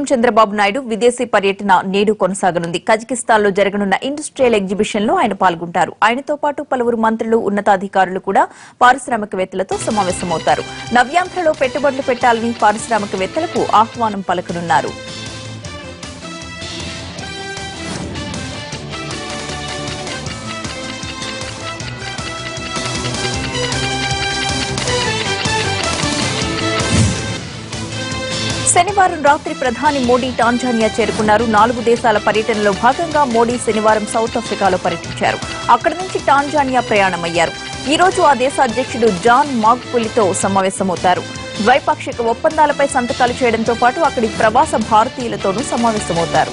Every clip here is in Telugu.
చంద్రబాబు నాయుడు విదేశీ పర్యటన నేడు కొనసాగనుంది కజకిస్తాన్ లో జరగనున్న ఇండస్ట్రియల్ ఎగ్జిబిషన్ లో ఆయన పాల్గొంటారు ఆయనతో పాటు పలువురు మంత్రులు ఉన్నతాధికారులు కూడా పారిశ్రామికవేత్తలతో సమావేశమవుతారు నవ్యాంధ్రలో పెట్టుబడులు పెట్టాలని పారిశ్రామికవేత్తలకు ఆహ్వానం పలకనున్నారు శనివారం రాత్రి ప్రధాని మోడీ టాంజానియా చేరుకున్నారు నాలుగు దేశాల పర్యటనలో భాగంగా మోడీ శనివారం సౌత్ ఆఫ్రికాలో పర్యటించారు అక్కడి నుంచి టాంజానియా ప్రయాణమయ్యారు ఈ రోజు ఆ దేశ అధ్యక్షుడు జాన్ మాగ్పులితో సమావేశమవుతారు ద్వైపాక్షిక ఒప్పందాలపై సంతకాలు చేయడంతో పాటు అక్కడి ప్రవాస భారతీయులతోనూ సమావేశమవుతారు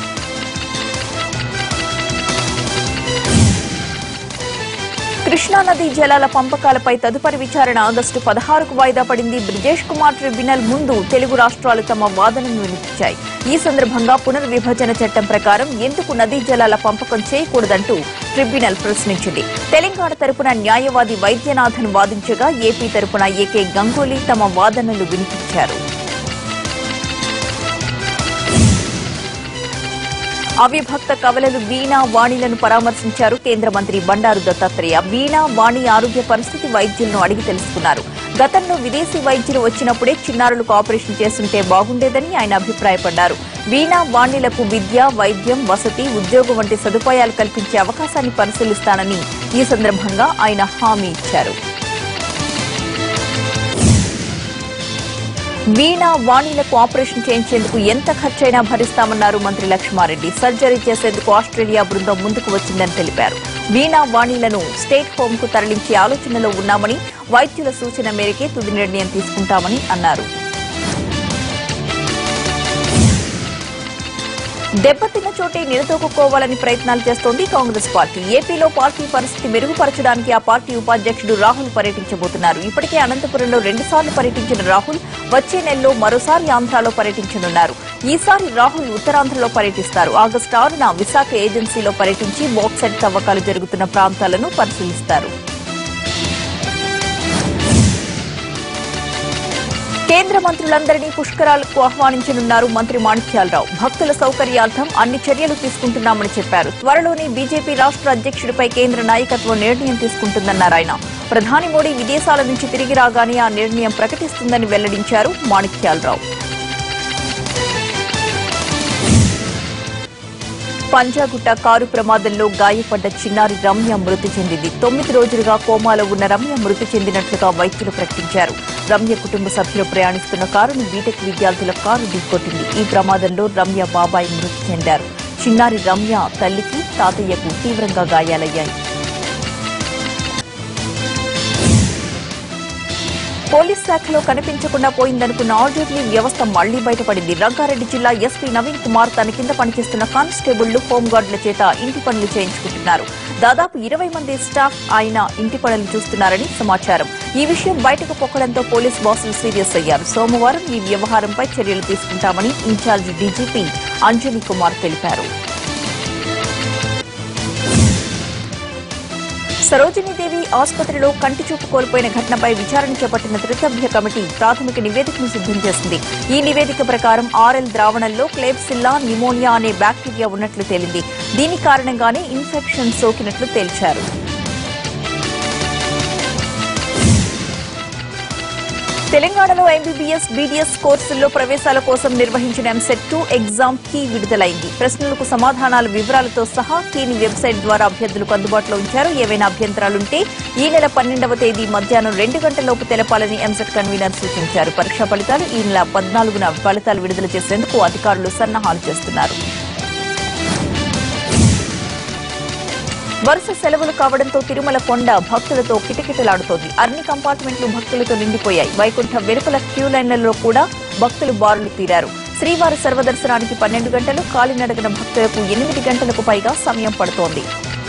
కృష్ణానదీ జలాల పంపకాలపై తదుపరి విచారణ ఆగస్టు పదహారుకు వాయిదా పడింది బ్రిజేష్ కుమార్ ట్రిబ్యునల్ ముందు తెలుగు రాష్ట్రాలు తమ వాదనను వినిపించాయి ఈ సందర్భంగా పునర్విభజన చట్టం ప్రకారం ఎందుకు నదీ జలాల పంపకం చేయకూడదంటూ ట్రిబ్యునల్ ప్రశ్నించింది తెలంగాణ తరపున న్యాయవాది వైద్యనాథన్ వాదించగా ఏపీ తరపున ఏకే గంగోలీ తమ వాదనలు వినిపించారు అవిభక్త కవలలు వీణా వాణిలను పరామర్శించారు కేంద్ర మంత్రి బండారు దత్తాత్రేయ వీణా వాణి ఆరోగ్య పరిస్థితి వైద్యులను అడిగి తెలుసుకున్నారు గతంలో విదేశీ వైద్యులు వచ్చినప్పుడే చిన్నారులకు ఆపరేషన్ చేస్తుంటే బాగుండేదని ఆయన అభిప్రాయపడ్డారు వీణా వాణిలకు విద్య వైద్యం వసతి ఉద్యోగం వంటి సదుపాయాలు కల్పించే అవకాశాన్ని పరిశీలిస్తానని ఈ సందర్భంగా ఆయన హామీ ఇచ్చారు వీణా వాణిలకు ఆపరేషన్ చేయించేందుకు ఎంత ఖర్చైనా భరిస్తామన్నారు మంత్రి లక్ష్మారెడ్డి సర్జరీ చేసేందుకు ఆస్ట్రేలియా బృందం ముందుకు వచ్చిందని తెలిపారు వీణా వాణిలను స్టేట్ హోమ్ కు తరలించే ఆలోచనలో ఉన్నామని వైద్యుల సూచన మేరకే తుది నిర్ణయం తీసుకుంటామని అన్నారు దెబ్బతిన్న చోటే నిలదొక్కుకోవాలని ప్రయత్నాలు చేస్తోంది కాంగ్రెస్ పార్టీ ఏపీలో పార్టీ పరిస్థితి మెరుగుపరచడానికి ఆ పార్టీ ఉపాధ్యక్షుడు రాహుల్ పర్యటించబోతున్నారు ఇప్పటికే అనంతపురంలో రెండుసార్లు పర్యటించిన రాహుల్ వచ్చే నెలలో మరోసారి ఆంధ్రాలో పర్యటించనున్నారు ఈసారి రాహుల్ ఉత్తరాంధ్రలో పర్యటిస్తారు ఆగస్టు ఆరున విశాఖ ఏజెన్సీలో పర్యటించి బాక్సైట్ తవ్వకాలు జరుగుతున్న ప్రాంతాలను పరిశీలిస్తారు కేంద్ర మంత్రులందరినీ పుష్కరాలకు ఆహ్వానించనున్నారు మంత్రి మాణిక్యాలరావు భక్తుల సౌకర్యార్థం అన్ని చర్యలు తీసుకుంటున్నామని చెప్పారు త్వరలోనే బీజేపీ రాష్ట్ర అధ్యక్షుడిపై కేంద్ర నాయకత్వం నిర్ణయం తీసుకుంటుందన్నారు ఆయన ప్రధాని మోడీ విదేశాల నుంచి తిరిగి రాగానే ఆ నిర్ణయం ప్రకటిస్తుందని వెల్లడించారు మాణిక్యాలరావు పంజాగుట్ట కారు ప్రమాదంలో గాయపడ్డ చిన్నారి రమ్య మృతి చెందింది తొమ్మిది రోజులుగా కోమాలో ఉన్న రమ్య మృతి చెందినట్లుగా వైద్యులు ప్రకటించారు రమ్య కుటుంబ సభ్యులు ప్రయాణిస్తున్న కారును బీటెక్ విద్యార్థుల కారు ఢీకొట్టింది ఈ ప్రమాదంలో రమ్య బాబాయ్ మృతి చెందారు చిన్నారి రమ్య తల్లికి తాతయ్యకు తీవ్రంగా గాయాలయ్యాయి పోలీస్ శాఖలో కనిపించకుండా పోయిందనుకున్న ఆర్డర్లీ వ్యవస్థ మళ్లీ బయటపడింది రంగారెడ్డి జిల్లా ఎస్పీ నవీన్ కుమార్ తన కింద పనిచేస్తున్న కానిస్టేబుళ్లు హోంగార్డుల చేత ఇంటి పనులు చేయించుకుంటున్నారు దాదాపు ఇరవై మంది స్టాఫ్ ఆయన ఇంటి పనులు చూస్తున్నారని సమాచారం ఈ విషయం బయటకు పొక్కడంతో పోలీస్ బాసులు సీరియస్ అయ్యారు సోమవారం ఈ వ్యవహారంపై చర్యలు తీసుకుంటామని ఇన్ఛార్జ్ డీజీపీ అంజనీ కుమార్ తెలిపారు సరోజినీదేవి ఆసుపత్రిలో కంటి చూపు కోల్పోయిన ఘటనపై విచారణ చేపట్టిన త్రిసభ్య కమిటీ ప్రాథమిక నివేదికను సిద్ధం చేసింది ఈ నివేదిక ప్రకారం ఆర్ఎల్ ద్రావణంలో క్లేబ్సిల్లా నిమోనియా అనే బ్యాక్టీరియా ఉన్నట్లు తేలింది దీని కారణంగానే ఇన్ఫెక్షన్ సోకినట్లు తేల్చారు తెలంగాణలో ఎంబీబీఎస్ బీడీఎస్ కోర్సుల్లో ప్రవేశాల కోసం నిర్వహించిన ఎంసెట్ టూ ఎగ్జామ్ కీ విడుదలైంది ప్రశ్నలకు సమాధానాల వివరాలతో సహా కీని వెబ్సైట్ ద్వారా అభ్యర్థులకు అందుబాటులో ఉంచారు ఏవైనా అభ్యంతరాలుంటే ఈ నెల పన్నెండవ తేదీ మధ్యాహ్నం రెండు గంటలలోపు తెలపాలని ఎంసెట్ కన్వీనర్ సూచించారు పరీక్షా ఫలితాలు ఈ నెల పద్నాలుగున ఫలితాలు విడుదల చేసేందుకు అధికారులు సన్నాహాలు చేస్తున్నారు వరుస సెలవులు కావడంతో తిరుమల కొండ భక్తులతో కిటకిటలాడుతోంది అన్ని కంపార్ట్మెంట్లు భక్తులతో నిండిపోయాయి వైకుంఠ వెలుపల క్యూ లైన్లలో కూడా భక్తులు బారులు తీరారు శ్రీవారి సర్వదర్శనానికి పన్నెండు గంటలు కాలినడకన భక్తులకు ఎనిమిది గంటలకు పైగా సమయం పడుతోంది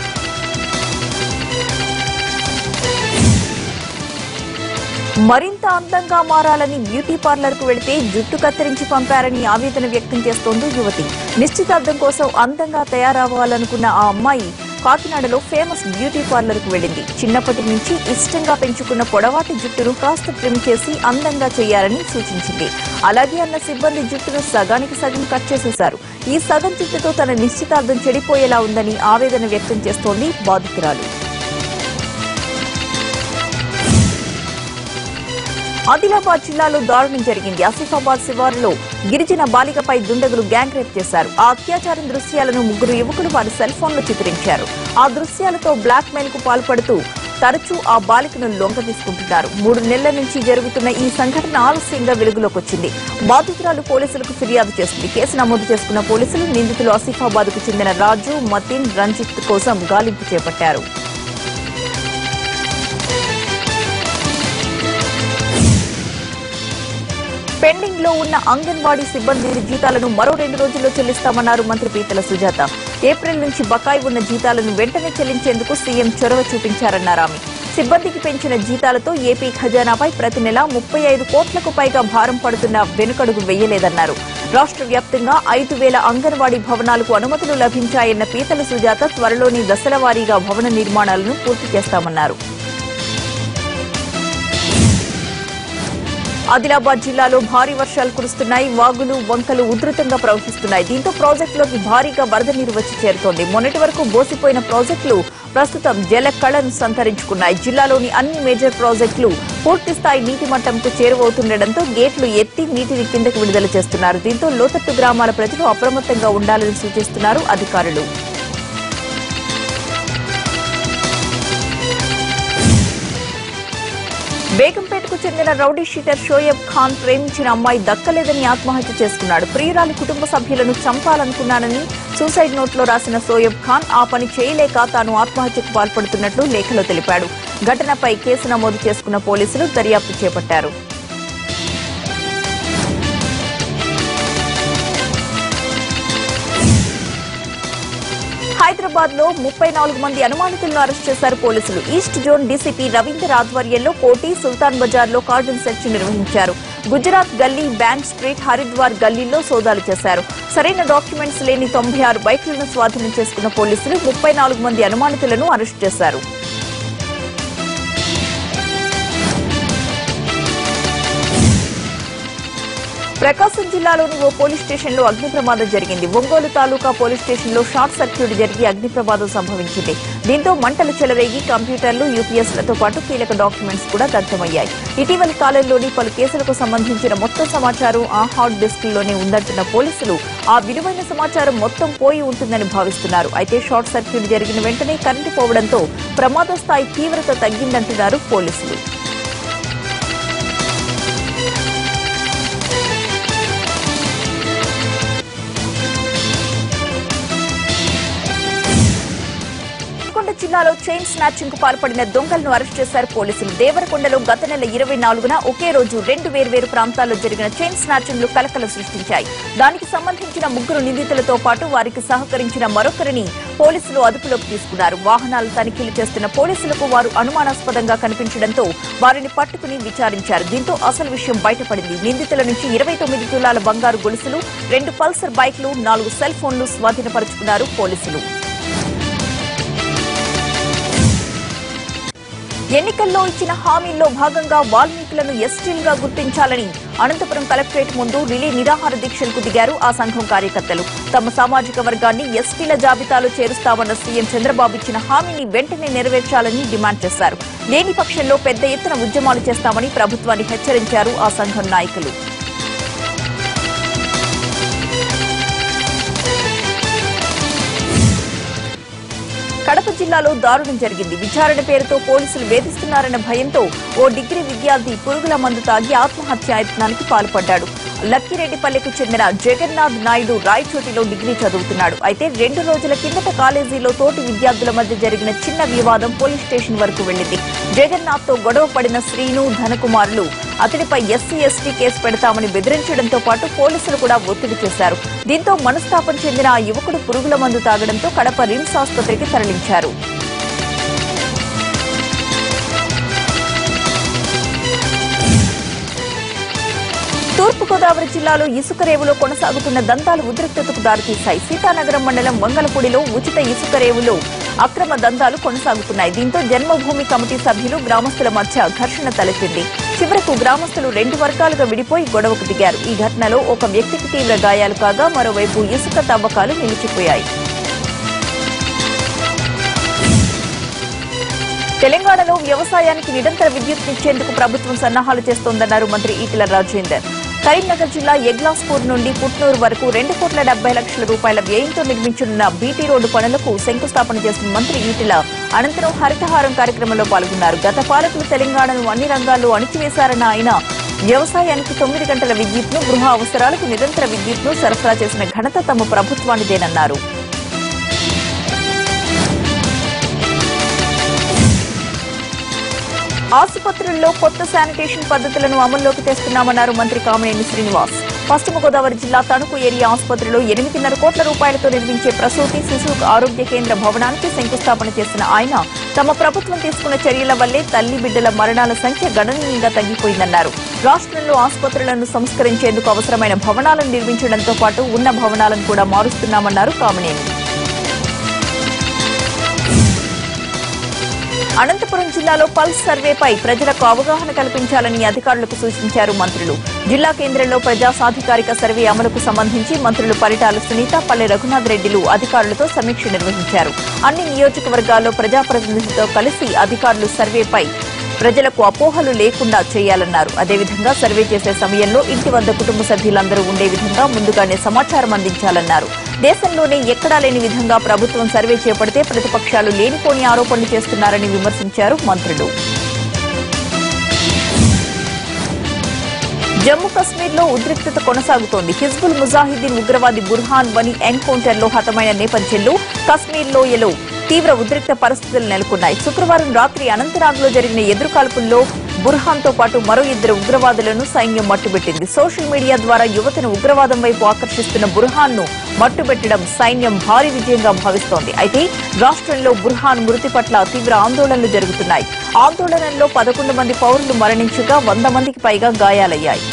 మరింత అందంగా మారాలని బ్యూటీ పార్లర్ కు వెళితే జుట్టు కత్తిరించి పంపారని ఆవేదన వ్యక్తం చేస్తోంది యువతి నిశ్చితార్థం కోసం అందంగా తయారవ్వాలనుకున్న ఆ అమ్మాయి కాకినాడలో ఫేమస్ బ్యూటీ పార్లర్ కు వెళ్ళింది చిన్నప్పటి నుంచి ఇష్టంగా పెంచుకున్న పొడవాటి జుట్టును కాస్త ట్రిమ్ చేసి అందంగా చేయాలని సూచించింది అలాగే అన్న సిబ్బంది జుట్టును సగానికి సగం కట్ చేసేశారు ఈ సగం జుట్టుతో తన నిశ్చితార్థం చెడిపోయేలా ఉందని ఆవేదన వ్యక్తం చేస్తోంది బాధితురాలు ఆదిలాబాద్ జిల్లాలో దారుణం జరిగింది ఆసిఫాబాద్ శివారులో గిరిజన బాలికపై దుండగులు గ్యాంగ్ రేప్ చేశారు ఆ అత్యాచారం దృశ్యాలను ముగ్గురు యువకులు వారి సెల్ ఫోన్లో చిత్రించారు ఆ దృశ్యాలతో బ్లాక్ మెయిల్ కు పాల్పడుతూ తరచూ ఆ బాలికను లొంగ తీసుకుంటున్నారు మూడు నెలల నుంచి జరుగుతున్న ఈ సంఘటన ఆలస్యంగా వెలుగులోకి వచ్చింది బాధితురాలు పోలీసులకు ఫిర్యాదు చేసింది కేసు నమోదు చేసుకున్న పోలీసులు నిందితులు ఆసిఫాబాద్ కు చెందిన రాజు మతిన్ రంజిత్ కోసం గాలింపు చేపట్టారు పెండింగ్ లో ఉన్న అంగన్వాడీ సిబ్బంది జీతాలను మరో రెండు రోజుల్లో చెల్లిస్తామన్నారు మంత్రి పీతల సుజాత ఏప్రిల్ నుంచి బకాయి ఉన్న జీతాలను వెంటనే చెల్లించేందుకు సీఎం చొరవ చూపించారన్నారు ఆమె సిబ్బందికి పెంచిన జీతాలతో ఏపీ ఖజానాపై ప్రతి నెల ముప్పై ఐదు కోట్లకు పైగా భారం పడుతున్న వెనుకడుగు వెయ్యలేదన్నారు రాష్ట్ర వ్యాప్తంగా ఐదు వేల అంగన్వాడీ భవనాలకు అనుమతులు లభించాయన్న పీతల సుజాత త్వరలోని దశల వారీగా భవన నిర్మాణాలను పూర్తి చేస్తామన్నారు ఆదిలాబాద్ జిల్లాలో భారీ వర్షాలు కురుస్తున్నాయి వాగులు వంకలు ఉధృతంగా ప్రవహిస్తున్నాయి దీంతో ప్రాజెక్టులోకి భారీగా వరద నీరు వచ్చి చేరుతోంది మొన్నటి వరకు బోసిపోయిన ప్రాజెక్టులు ప్రస్తుతం జల కళను సంతరించుకున్నాయి జిల్లాలోని అన్ని మేజర్ ప్రాజెక్టులు పూర్తి స్థాయి నీటి మట్టంకు చేరువవుతుండటంతో గేట్లు ఎత్తి నీటిని కిందకు విడుదల చేస్తున్నారు దీంతో లోతట్టు గ్రామాల ప్రజలు అప్రమత్తంగా ఉండాలని సూచిస్తున్నారు అధికారులు బేగంపేటకు చెందిన రౌడీ షీటర్ షోయబ్ ఖాన్ ప్రేమించిన అమ్మాయి దక్కలేదని ఆత్మహత్య చేసుకున్నాడు ప్రియురాలి కుటుంబ సభ్యులను చంపాలనుకున్నానని సూసైడ్ నోట్లో రాసిన సోయబ్ ఖాన్ ఆ పని చేయలేక తాను ఆత్మహత్యకు పాల్పడుతున్నట్లు లేఖలో తెలిపాడు ఘటనపై కేసు నమోదు చేసుకున్న పోలీసులు దర్యాప్తు చేపట్టారు హైదరాబాద్ లో ముప్పై నాలుగు మంది అనుమానితులను అరెస్ట్ చేశారు పోలీసులు ఈస్ట్ జోన్ డీసీపీ రవీందర్ ఆధ్వర్యంలో కోటి సుల్తాన్ బజార్ లో కార్డన్ సెర్చ్ నిర్వహించారు గుజరాత్ గల్లీ బ్యాంక్ స్ట్రీట్ హరిద్వార్ గల్లీలో సోదాలు చేశారు సరైన డాక్యుమెంట్స్ లేని తొంభై ఆరు బైక్లను స్వాధీనం చేసుకున్న పోలీసులు ముప్పై నాలుగు మంది అనుమానితులను అరెస్ట్ చేశారు ప్రకాశం జిల్లాలోని ఓ పోలీస్ స్టేషన్ లో అగ్ని ప్రమాదం జరిగింది ఒంగోలు తాలూకా పోలీస్ స్టేషన్ లో షార్ట్ సర్క్యూట్ జరిగి అగ్ని ప్రమాదం సంభవించింది దీంతో మంటలు చెలరేగి కంప్యూటర్లు యూపీఎస్ లతో పాటు కీలక డాక్యుమెంట్స్ కూడా దగ్ధమయ్యాయి ఇటీవలి కాలంలోని పలు కేసులకు సంబంధించిన మొత్తం సమాచారం ఆ హార్డ్ డిస్క్లోనే ఉందంటున్న పోలీసులు ఆ విలువైన సమాచారం మొత్తం పోయి ఉంటుందని భావిస్తున్నారు అయితే షార్ట్ సర్క్యూట్ జరిగిన వెంటనే కరెంటు పోవడంతో ప్రమాద స్థాయి తీవ్రత తగ్గిందంటున్నారు పోలీసులు నల్గొండ జిల్లాలో చైన్ స్నాచింగ్ కు పాల్పడిన దొంగలను అరెస్ట్ చేశారు పోలీసులు దేవరకొండలో గత నెల ఇరవై నాలుగున ఒకే రోజు రెండు వేర్వేరు ప్రాంతాల్లో జరిగిన చైన్ స్నాచింగ్లు కలకలం సృష్టించాయి దానికి సంబంధించిన ముగ్గురు నిందితులతో పాటు వారికి సహకరించిన మరొకరిని పోలీసులు అదుపులోకి తీసుకున్నారు వాహనాలు తనిఖీలు చేస్తున్న పోలీసులకు వారు అనుమానాస్పదంగా కనిపించడంతో వారిని పట్టుకుని విచారించారు దీంతో అసలు విషయం బయటపడింది నిందితుల నుంచి ఇరవై తొమ్మిది తులాల బంగారు గొలుసులు రెండు పల్సర్ బైక్లు నాలుగు సెల్ ఫోన్లు స్వాధీనపరుచుకున్నారు పోలీసులు ఎన్నికల్లో ఇచ్చిన హామీల్లో భాగంగా వాల్మీకులను ఎస్టీలుగా గుర్తించాలని అనంతపురం కలెక్టరేట్ ముందు రిలే నిరాహార దీక్షలకు దిగారు ఆ సంఘం కార్యకర్తలు తమ సామాజిక వర్గాన్ని ఎస్టీల జాబితాలో చేరుస్తామన్న సీఎం చంద్రబాబు ఇచ్చిన హామీని వెంటనే నెరవేర్చాలని డిమాండ్ చేశారు లేని పక్షంలో పెద్ద ఎత్తున ఉద్యమాలు చేస్తామని ప్రభుత్వాన్ని హెచ్చరించారు ఆ సంఘం నాయకులు కడప జిల్లాలో దారుణం జరిగింది విచారణ పేరుతో పోలీసులు వేధిస్తున్నారన్న భయంతో ఓ డిగ్రీ విద్యార్థి పురుగుల మందు తాగి ఆత్మహత్యాయత్నానికి పాల్పడ్డాడు లక్కిరెడ్డిపల్లెకు చెందిన జగన్నాథ్ నాయుడు రాయచోటిలో డిగ్రీ చదువుతున్నాడు అయితే రెండు రోజుల కిందట కాలేజీలో తోటి విద్యార్థుల మధ్య జరిగిన చిన్న వివాదం పోలీస్ స్టేషన్ వరకు వెళ్లింది జగన్నాథ్ తో గొడవ పడిన శ్రీను ధనకుమారులు అతడిపై ఎస్సీ ఎస్టీ కేసు పెడతామని బెదిరించడంతో పాటు పోలీసులు కూడా ఒత్తిడి చేశారు దీంతో మనస్తాపం చెందిన ఆ యువకుడు పురుగుల మందు తాగడంతో కడప రిమ్స్ ఆసుపత్రికి తరలించారు తూర్పుగోదావరి జిల్లాలో ఇసుక రేవులో కొనసాగుతున్న దందాలు ఉద్రిక్తతకు దారితీశాయి సీతానగరం మండలం వంగలపూడిలో ఉచిత ఇసుక రేవులో అక్రమ దందాలు కొనసాగుతున్నాయి దీంతో జన్మభూమి కమిటీ సభ్యులు గ్రామస్తుల మధ్య ఘర్షణ తలెత్తింది చివరకు గ్రామస్తులు రెండు వర్గాలుగా విడిపోయి గొడవకు దిగారు ఈ ఘటనలో ఒక వ్యక్తికి తీవ్ర గాయాలు కాగా మరోవైపు ఇసుక తవ్వకాలు నిలిచిపోయాయి తెలంగాణలో వ్యవసాయానికి నిరంతర విద్యుత్నిచ్చేందుకు ప్రభుత్వం సన్నాహాలు చేస్తోందన్నారు మంత్రి ఈటెల రాజేందర్ కరీంనగర్ జిల్లా ఎగ్లాస్పూర్ నుండి పుట్నూరు వరకు రెండు కోట్ల డెబ్బై లక్షల రూపాయల వ్యయంతో నిర్మించనున్న బీటీ రోడ్డు పనులకు శంకుస్థాపన చేసిన మంత్రి ఈటెల అనంతరం హరితహారం కార్యక్రమంలో పాల్గొన్నారు గత పాలకులు తెలంగాణను అన్ని రంగాల్లో అణిచివేశారన్న ఆయన వ్యవసాయానికి తొమ్మిది గంటల విద్యుత్ను గృహ అవసరాలకు నిరంతర విద్యుత్ను సరఫరా చేసిన ఘనత తమ ప్రభుత్వానిదేనన్నారు ఆసుపత్రుల్లో కొత్త శానిటేషన్ పద్ధతులను అమల్లోకి తెస్తున్నామన్నారు మంత్రి కామినేని శ్రీనివాస్ పశ్చిమ గోదావరి జిల్లా తణుకు ఏరియా ఆసుపత్రిలో ఎనిమిదిన్నర కోట్ల రూపాయలతో నిర్మించే ప్రసూతి శిశు ఆరోగ్య కేంద్ర భవనానికి శంకుస్థాపన చేసిన ఆయన తమ ప్రభుత్వం తీసుకున్న చర్యల వల్లే తల్లి బిడ్డల మరణాల సంఖ్య గణనీయంగా తగ్గిపోయిందన్నారు రాష్ట్రంలో ఆసుపత్రులను సంస్కరించేందుకు అవసరమైన భవనాలను నిర్మించడంతో పాటు ఉన్న భవనాలను కూడా మారుస్తున్నామన్నారు కామినేని అనంతపురం జిల్లాలో పల్స్ సర్వేపై ప్రజలకు అవగాహన కల్పించాలని అధికారులకు సూచించారు మంత్రులు జిల్లా కేంద్రంలో ప్రజా సాధికారిక సర్వే అమలుకు సంబంధించి మంత్రులు పరిటాల సునీత పల్లె రఘునాథ్ రెడ్డిలు అధికారులతో సమీక్ష నిర్వహించారు అన్ని నియోజకవర్గాల్లో ప్రజాప్రతినిధులతో కలిసి అధికారులు సర్వేపై ప్రజలకు అపోహలు లేకుండా చేయాలన్నారు అదేవిధంగా సర్వే చేసే సమయంలో ఇంటి వద్ద కుటుంబ సభ్యులందరూ ఉండే విధంగా ముందుగానే సమాచారం అందించాలన్నారు దేశంలోనే ఎక్కడా లేని విధంగా ప్రభుత్వం సర్వే చేపడితే ప్రతిపక్షాలు లేనిపోని ఆరోపణలు చేస్తున్నారని విమర్శించారు మంత్రులు జమ్మూ కశ్మీర్లో ఉద్రిక్తత కొనసాగుతోంది హిజ్బుల్ ముజాహిద్దీన్ ఉగ్రవాది బుర్హాన్ వని ఎన్కౌంటర్లో హతమైన నేపథ్యంలో కశ్మీర్ లోయలో తీవ్ర ఉద్రిక్త పరిస్థితులు నెలకొన్నాయి శుక్రవారం రాత్రి అనంతనాగ్లో జరిగిన ఎదురుకాల్పుల్లో బుర్హాన్తో పాటు మరో ఇద్దరు ఉగ్రవాదులను సైన్యం మట్టుబెట్టింది సోషల్ మీడియా ద్వారా యువతను ఉగ్రవాదం వైపు ఆకర్షిస్తున్న బుర్హాన్ను మట్టుబెట్టడం సైన్యం భారీ విజయంగా భావిస్తోంది అయితే రాష్ట్రంలో బుర్హాన్ మృతి పట్ల తీవ్ర ఆందోళనలు జరుగుతున్నాయి ఆందోళనల్లో పదకొండు మంది పౌరులు మరణించగా వంద మందికి పైగా గాయాలయ్యాయి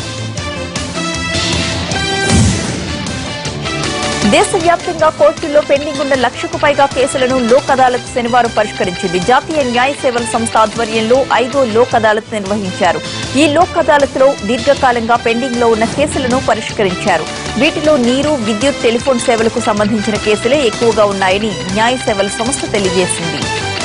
దేశవ్యాప్తంగా కోర్టుల్లో పెండింగ్ ఉన్న లక్షకు పైగా కేసులను లోక్ అదాలత్ శనివారం పరిష్కరించింది జాతీయ న్యాయ సేవల సంస్థ ఆధ్వర్యంలో ఐదో లోక్ అదాలత్ నిర్వహించారు ఈ లోక్ అదాలత్ లో దీర్ఘకాలంగా పెండింగ్ లో ఉన్న కేసులను పరిష్కరించారు వీటిలో నీరు విద్యుత్ టెలిఫోన్ సేవలకు సంబంధించిన కేసులే ఎక్కువగా ఉన్నాయని న్యాయ సేవల సంస్థ తెలియజేసింది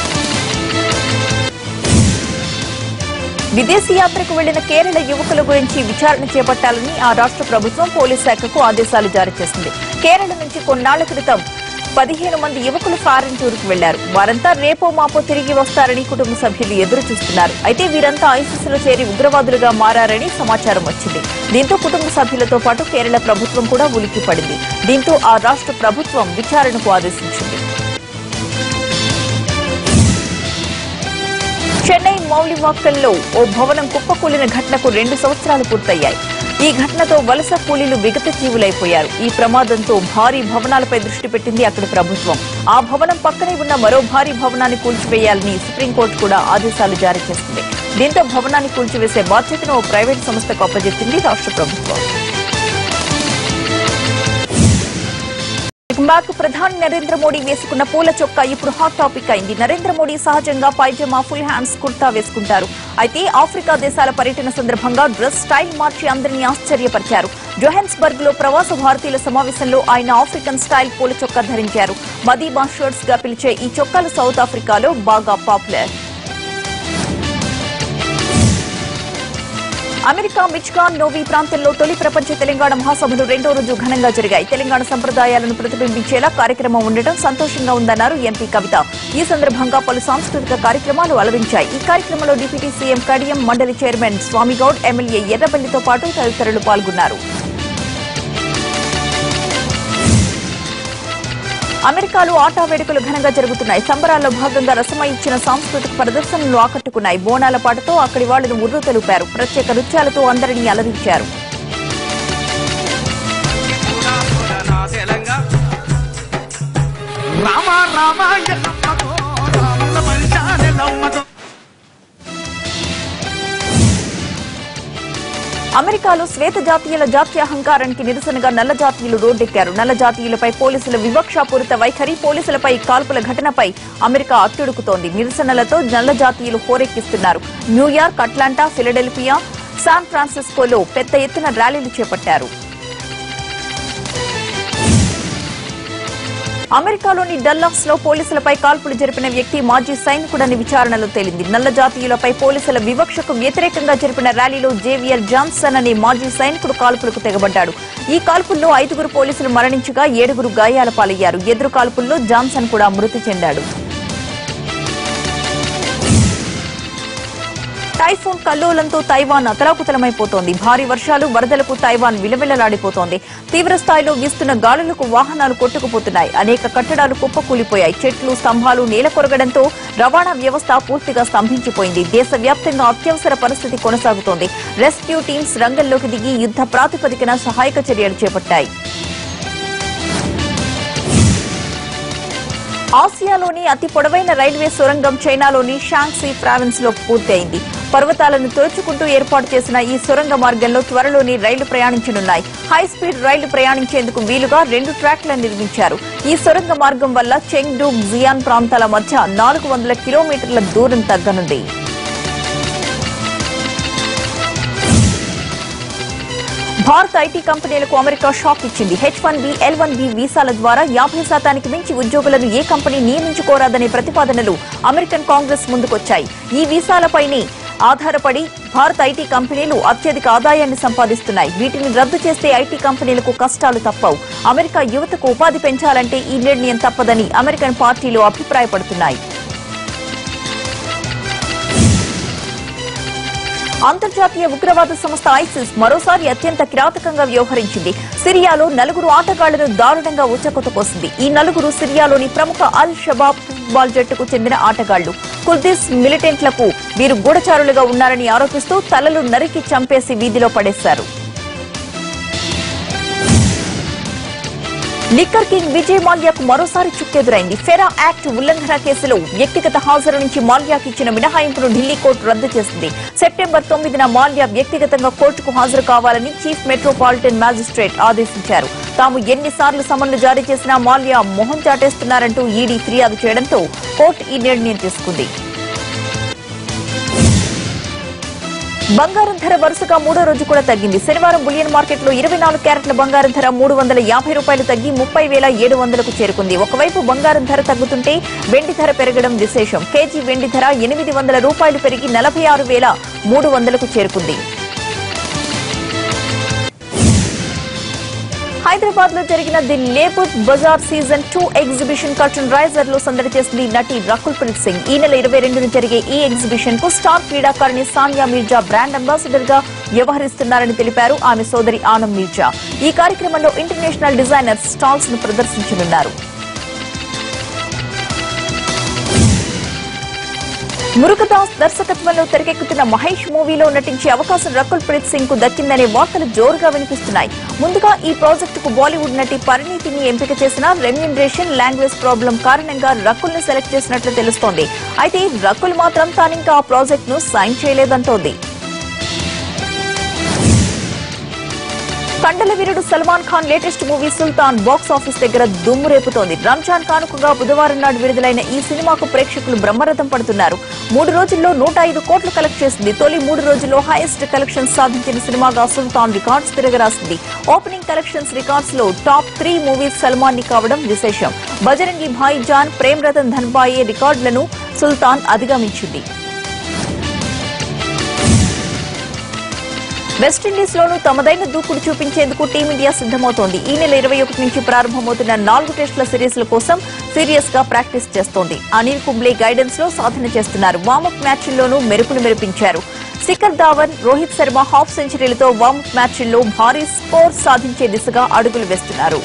విదేశీ యాత్రకు వెళ్లిన కేరళ యువకుల గురించి విచారణ చేపట్టాలని ఆ రాష్ట్ర ప్రభుత్వం పోలీస్ శాఖకు ఆదేశాలు జారీ చేసింది కేరళ నుంచి కొన్నాళ్ల క్రితం పదిహేను మంది యువకులు ఫారెన్ టూర్కు వెళ్లారు వారంతా రేపో మాపో తిరిగి వస్తారని కుటుంబ సభ్యులు ఎదురు చూస్తున్నారు అయితే వీరంతా ఐసిస్లో చేరి ఉగ్రవాదులుగా మారారని సమాచారం వచ్చింది దీంతో కుటుంబ సభ్యులతో పాటు కేరళ ప్రభుత్వం కూడా ఉలిక్కిపడింది దీంతో ఆ రాష్ట్ర ప్రభుత్వం విచారణకు ఆదేశించింది చెన్నై మౌలివాక్కల్లో ఓ భవనం కుప్పకూలిన ఘటనకు రెండు సంవత్సరాలు పూర్తయ్యాయి ఈ ఘటనతో వలస కూలీలు విగత జీవులైపోయారు ఈ ప్రమాదంతో భారీ భవనాలపై దృష్టి పెట్టింది అక్కడి ప్రభుత్వం ఆ భవనం పక్కనే ఉన్న మరో భారీ భవనాన్ని కూల్చివేయాలని సుప్రీంకోర్టు కూడా ఆదేశాలు జారీ చేసింది దీంతో భవనాన్ని కూల్చివేసే బాధ్యతను ఓ ప్రైవేట్ సంస్థకు అప్పజెప్పింది రాష్ట్ర ప్రభుత్వం బ్యాక్ ప్రధాని నరేంద్ర మోడీ వేసుకున్న పూల చొక్కా ఇప్పుడు హాట్ టాపిక్ అయింది నరేంద్ర మోడీ సహజంగా పైజమా ఫుల్ హ్యాండ్స్ కుర్తా వేసుకుంటారు అయితే ఆఫ్రికా దేశాల పర్యటన సందర్భంగా డ్రెస్ స్టైల్ మార్చి అందరినీ ఆశ్చర్యపరిచారు జోహెన్స్బర్గ్ లో ప్రవాస భారతీయుల సమావేశంలో ఆయన ఆఫ్రికన్ స్టైల్ పూల చొక్కా ధరించారు మదీబా షర్ట్స్ గా పిలిచే ఈ చొక్కాలు సౌత్ ఆఫ్రికాలో బాగా పాపులర్ అమెరికా మిచ్గాన్ నోవి ప్రాంతంలో తొలి ప్రపంచ తెలంగాణ మహాసభలు రెండో రోజు ఘనంగా జరిగాయి తెలంగాణ సంప్రదాయాలను ప్రతిబింబించేలా కార్యక్రమం ఉండటం సంతోషంగా ఉందన్నారు ఎంపీ కవిత ఈ సందర్భంగా పలు సాంస్కృతిక కార్యక్రమాలు అలరించాయి ఈ కార్యక్రమంలో డిప్యూటీ సీఎం కడియం మండలి చైర్మన్ స్వామిగౌడ్ ఎమ్మెల్యే ఎర్రబెల్లితో పాటు తదితరులు పాల్గొన్నారు అమెరికాలో ఆటా వేడుకలు ఘనంగా జరుగుతున్నాయి సంబరాల్లో భాగంగా రసమై ఇచ్చిన సాంస్కృతిక ప్రదర్శనలు ఆకట్టుకున్నాయి బోనాల పాటతో అక్కడి వాళ్లను ఉర్రు తెలుపారు ప్రత్యేక నృత్యాలతో అందరినీ అలరించారు రామ రామ ఎల్లమ్మతో రాముల పరిచాలెల్లమ్మతో అమెరికాలో శ్వేత జాతీయుల జాత్యహంకారానికి నిరసనగా నల్ల జాతీయులు రోడ్డెక్కారు నల్ల జాతీయులపై పోలీసుల వివక్షాపూరిత వైఖరి పోలీసులపై కాల్పుల ఘటనపై అమెరికా అట్టుడుకుతోంది నిరసనలతో నల్ల జాతీయులు హోరెక్కిస్తున్నారు న్యూయార్క్ అట్లాంటా ఫిలడెల్ఫియా శాన్ ఫ్రాన్సిస్కోలో పెద్ద ఎత్తున ర్యాలీలు చేపట్టారు అమెరికాలోని డల్లాస్ లో పోలీసులపై కాల్పులు జరిపిన వ్యక్తి మాజీ సైనికుడని విచారణలో తేలింది నల్ల జాతీయులపై పోలీసుల వివక్షకు వ్యతిరేకంగా జరిపిన ర్యాలీలో జేవియర్ జాన్సన్ అనే మాజీ సైనికుడు కాల్పులకు తెగబడ్డాడు ఈ కాల్పుల్లో ఐదుగురు పోలీసులు మరణించగా ఏడుగురు గాయాల పాలయ్యారు ఎదురు కాల్పుల్లో జాన్సన్ కూడా మృతి చెందాడు టైఫూన్ కల్లోలంతో తైవాన్ అతలాకుతలమైపోతోంది భారీ వర్షాలు వరదలకు తైవాన్ విలవిలలాడిపోతోంది తీవ్ర స్థాయిలో వీస్తున్న గాలులకు వాహనాలు కొట్టుకుపోతున్నాయి అనేక కట్టడాలు కుప్పకూలిపోయాయి చెట్లు స్తంభాలు నేల కొరగడంతో రవాణా వ్యవస్థ పూర్తిగా స్తంభించిపోయింది దేశవ్యాప్తంగా అత్యవసర పరిస్థితి కొనసాగుతోంది రెస్క్యూ టీమ్స్ రంగంలోకి దిగి యుద్ధ ప్రాతిపదికన సహాయక చర్యలు చేపట్టాయి ఆసియాలోని అతి పొడవైన రైల్వే సొరంగం చైనాలోని షాంగ్సీ ప్రావిన్స్ లో పూర్తయింది పర్వతాలను తోచుకుంటూ ఏర్పాటు చేసిన ఈ సొరంగ మార్గంలో త్వరలోని రైళ్లు ప్రయాణించనున్నాయి హై స్పీడ్ రైళ్లు ప్రయాణించేందుకు వీలుగా రెండు ట్రాక్లను నిర్మించారు ఈ సొరంగ మార్గం వల్ల చెంగ్డు జియాన్ ప్రాంతాల మధ్య నాలుగు వందల కిలోమీటర్ల దూరం తగ్గనుంది భారత ఐటీ కంపెనీలకు అమెరికా షాక్ ఇచ్చింది H one B L one B వీసాల ద్వారా యాభై శాతానికి మించి ఉద్యోగులను ఏ కంపెనీ నియమించుకోరాదనే ప్రతిపాదనలు అమెరికన్ కాంగ్రెస్ ముందుకొచ్చాయి ఈ వీసాలపైనే ఆధారపడి భారత ఐటీ కంపెనీలు అత్యధిక ఆదాయాన్ని సంపాదిస్తున్నాయి వీటిని రద్దు చేస్తే ఐటీ కంపెనీలకు కష్టాలు తప్పవు అమెరికా యువతకు ఉపాధి పెంచాలంటే ఈ నిర్ణయం తప్పదని అమెరికన్ పార్టీలు అభిప్రాయపడుతున్నాయి అంతర్జాతీయ ఉగ్రవాద సంస్థ ఐసిస్ మరోసారి అత్యంత కిరాతకంగా వ్యవహరించింది సిరియాలో నలుగురు ఆటగాళ్లను దారుణంగా ఉచ్చకొత కోసింది ఈ నలుగురు సిరియాలోని ప్రముఖ అల్ షబాబ్ ఫుట్బాల్ జట్టుకు చెందిన ఆటగాళ్లు కుల్దిస్ మిలిటెంట్లకు వీరు గూఢచారులుగా ఉన్నారని ఆరోపిస్తూ తలలు నరికి చంపేసి వీధిలో పడేశారు లిక్కర్ కింగ్ విజయ్ మాల్యాకు మరోసారి చుక్కెదురైంది ఫెరా యాక్ట్ ఉల్లంఘన కేసులో వ్యక్తిగత హాజరు నుంచి మాల్యాకి ఇచ్చిన మినహాయింపును ఢిల్లీ కోర్టు రద్దు చేసింది సెప్టెంబర్ తొమ్మిదిన మాల్యా వ్యక్తిగతంగా కోర్టుకు హాజరు కావాలని చీఫ్ మెట్రోపాలిటన్ మ్యాజిస్ట్రేట్ ఆదేశించారు తాము ఎన్నిసార్లు సమన్లు జారీ చేసినా మాల్యా మొహం చాటేస్తున్నారంటూ ఈడీ ఫిర్యాదు చేయడంతో కోర్టు ఈ నిర్ణయం తీసుకుంది బంగారం ధర వరుసగా మూడో రోజు కూడా తగ్గింది శనివారం బులియన్ మార్కెట్లో ఇరవై నాలుగు క్యారెట్ల బంగారం ధర మూడు వందల యాభై రూపాయలు తగ్గి ముప్పై వేల ఏడు వందలకు చేరుకుంది ఒకవైపు బంగారం ధర తగ్గుతుంటే వెండి ధర పెరగడం విశేషం కేజీ వెండి ధర ఎనిమిది వందల రూపాయలు పెరిగి నలభై ఆరు వేల మూడు వందలకు చేరుకుంది హైదరాబాద్ లో జరిగిన the labour bazaar season two exhibition curtain raiser లో సందడి చేసింది నటి రకుల్ ప్రీత్ సింగ్ ఈ నెల ఇరవై రెండున జరిగే ఈ ఎగ్జిబిషన్ కు స్టార్ క్రీడాకారిణి సానియా మీర్జా బ్రాండ్ అంబాసిడర్ గా వ్యవహరిస్తున్నారని తెలిపారు ఆమె సోదరి ఆనం మీర్జా ఈ కార్యక్రమంలో ఇంటర్నేషనల్ డిజైనర్స్ స్టాల్స్ ను ప్రదర్శించనున్నారు మురుగదాస్ దర్శకత్వంలో తెరకెక్కుతున్న మహేష్ మూవీలో నటించే అవకాశం రకుల్ ప్రీత్ సింగ్ కు దక్కిందనే వార్తలు జోరుగా వినిపిస్తున్నాయి ముందుగా ఈ ప్రాజెక్టుకు బాలీవుడ్ నటి పరిణీతిని ఎంపిక చేసిన రెమ్యూనరేషన్ లాంగ్వేజ్ ప్రాబ్లం కారణంగా రకుల్ ను సెలెక్ట్ చేసినట్లు తెలుస్తోంది అయితే రకుల్ మాత్రం తానింకా ఆ ప్రాజెక్ట్ ను సైన్ చేయలేదంటోంది కండల వీరుడు Salman Khan latest movie Sultan box office దగ్గర దుమ్ము రేపుతోంది రంజాన్ కానుకగా బుధవారం నాడు విడుదలైన ఈ సినిమాకు ప్రేక్షకులు బ్రహ్మరథం పడుతున్నారు మూడు రోజుల్లో నూట ఐదు కోట్లు కలెక్ట్ చేసింది తొలి మూడు రోజుల్లో హైయెస్ట్ కలెక్షన్స్ సాధించిన సినిమాగా సుల్తాన్ రికార్డ్స్ తిరగరాసింది ఓపెనింగ్ కలెక్షన్స్ రికార్డ్స్ లో టాప్ త్రీ మూవీస్ సల్మాన్ ని కావడం విశేషం బజరంగి భాయ్ జాన్ ప్రేమ్ రతన్ ధన్బాయే రికార్డులను సుల్తాన్ అధిగమించింది వెస్టిండీస్ లోనూ తమదైన దూకుడు చూపించేందుకు టీమిండియా సిద్దమవుతోంది ఈ నెల ఇరవై ఒకటి నుంచి ప్రారంభమవుతున్న నాలుగు టెస్టుల సిరీస్ల కోసం సీరియస్ గా ప్రాక్టీస్ చేస్తోంది అనిల్ కుంబ్లే గైడెన్స్ లో సాధన చేస్తున్నారు వార్మప్ మ్యాచ్ల్లోనూ మెరుపులు మెరిపించారు శిఖర్ ధావన్ రోహిత్ శర్మ హాఫ్ సెంచరీలతో వార్మప్ మ్యాచ్ల్లో భారీ స్కోర్ సాధించే దిశగా అడుగులు వేస్తున్నారు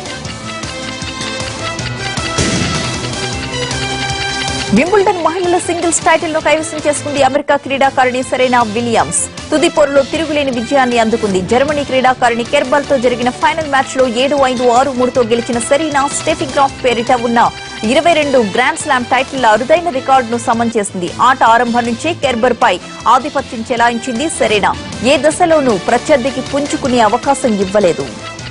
వింబుల్డన్ మహిళల సింగిల్స్ టైటిల్ ను కైవసం చేసుకుంది అమెరికా క్రీడాకారిణి సెరెనా విలియమ్స్ తుది పోరులో తిరుగులేని విజయాన్ని అందుకుంది జర్మనీ క్రీడాకారిణి కెర్బల్ తో జరిగిన ఫైనల్ మ్యాచ్ లో ఏడు ఐదు ఆరు మూడుతో గెలిచిన సెరీనా స్టెఫీ గ్రాఫ్ పేరిట ఉన్న ఇరవై రెండు గ్రాండ్ స్లామ్ టైటిల్ అరుదైన రికార్డును సమన్ చేసింది ఆట ఆరంభం నుంచే కెర్బర్ పై ఆధిపత్యం చెలాయించింది సెరెనా ఏ దశలోనూ ప్రత్యర్థికి పుంజుకునే అవకాశం ఇవ్వలేదు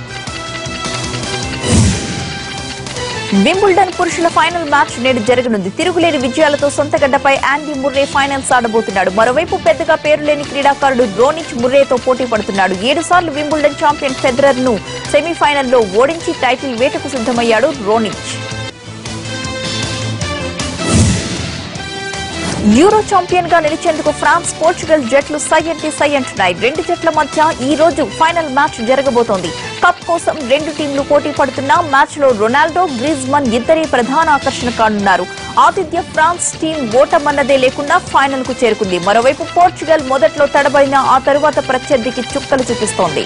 వింబుల్డన్ పురుషుల ఫైనల్ మ్యాచ్ నేడు జరగనుంది తిరుగులేని విజయాలతో సొంతగడ్డపై యాండీ ముర్రే ఫైనల్స్ ఆడబోతున్నాడు మరోవైపు పెద్దగా పేరులేని క్రీడాకారుడు రోనిచ్ ముర్రేతో పోటీ పడుతున్నాడు ఏడు సార్లు వింబుల్డన్ ఛాంపియన్ ఫెదరర్ ను సెమీఫైనల్లో ఓడించి టైటిల్ వేటకు సిద్ధమయ్యాడు రోనిచ్ యూరో ఛాంపియన్ గా నిలిచేందుకు ఫ్రాన్స్ పోర్చుగల్ జట్లు సై అంటే సై అంటున్నాయి రెండు జట్ల మధ్య ఈ రోజు ఫైనల్ మ్యాచ్ జరగబోతోంది కప్ కోసం రెండు టీంలు పోటీ పడుతున్న మ్యాచ్ లో రొనాల్డో గ్రీజ్మన్ ఇద్దరే ప్రధాన ఆకర్షణ కానున్నారు ఆతిథ్య ఫ్రాన్స్ టీం ఓటమన్నదే లేకుండా ఫైనల్ కు చేరుకుంది మరోవైపు పోర్చుగల్ మొదట్లో తడబడిన ఆ తరువాత ప్రత్యర్థికి చుక్కలు చూపిస్తోంది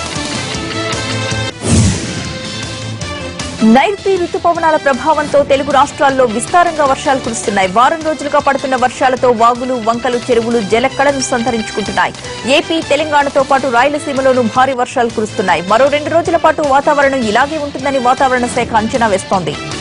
నైరుతి రుతుపవనాల ప్రభావంతో తెలుగు రాష్ట్రాల్లో విస్తారంగా వర్షాలు కురుస్తున్నాయి వారం రోజులుగా పడుతున్న వర్షాలతో వాగులు వంకలు చెరువులు జలకళను సంతరించుకుంటున్నాయి ఏపీ తెలంగాణతో పాటు రాయలసీమలోనూ భారీ వర్షాలు కురుస్తున్నాయి మరో రెండు రోజుల పాటు వాతావరణం ఇలాగే ఉంటుందని వాతావరణ శాఖ అంచనా వేస్తోంది